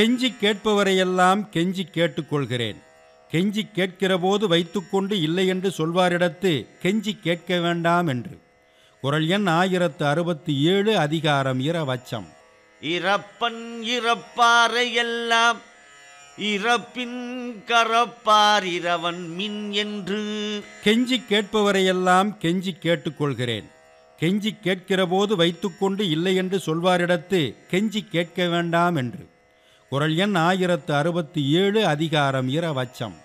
கெஞ்சி கேட்பவரையெல்லாம் கெஞ்சி கேட்டுக்கொள்கிறேன் கெஞ்சி கேட்கிறபோது வைத்துக்கொண்டு இல்லை என்று சொல்வாரிடத்து கெஞ்சி கேட்க வேண்டாம் என்று குரல் எண் ஆயிரத்து அறுபத்தி ஏழு அதிகாரம் இரவச்சம் இறப்பன் இறப்பாரை எல்லாம் இறப்பின் கரப்பார் இரவன் மின் என்று கெஞ்சி கேட்பவரையெல்லாம் கெஞ்சி கேட்டுக்கொள்கிறேன் கெஞ்சி கேட்கிறபோது வைத்துக்கொண்டு இல்லை என்று சொல்வாரிடத்து கெஞ்சி கேட்க வேண்டாம் என்று குரல் எண் ஆயிரத்து அறுபத்தி ஏழு அதிகாரம் இரவச்சம்